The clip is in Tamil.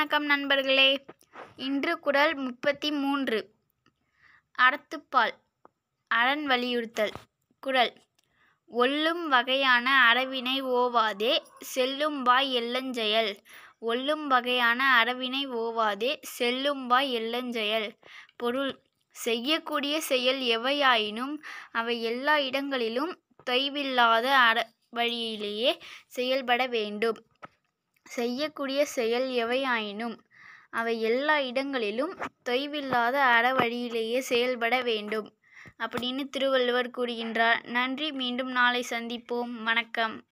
வணக்கம் நண்பர்களே இன்று குறள் முப்பத்தி மூன்று அறத்துப்பால் அரண் வலியுறுத்தல் குறள் ஒல்லும் வகையான அறவினை ஓவாதே செல்லும் வாய் எள்ளஞ்செயல் ஒல்லும் வகையான அறவினை ஓவாதே செல்லும் வாய் எள்ளஞ்செயல் பொருள் செய்யக்கூடிய செயல் எவையாயினும் அவை எல்லா இடங்களிலும் தொய்வில்லாத அற வழியிலேயே செயல்பட வேண்டும் செய்யக்கூடிய செயல் எவையாயினும் அவை எல்லா இடங்களிலும் தொய்வில்லாத அற வழியிலேயே செயல்பட வேண்டும் அப்படின்னு திருவள்ளுவர் கூறுகின்றார் நன்றி மீண்டும் நாளை சந்திப்போம் வணக்கம்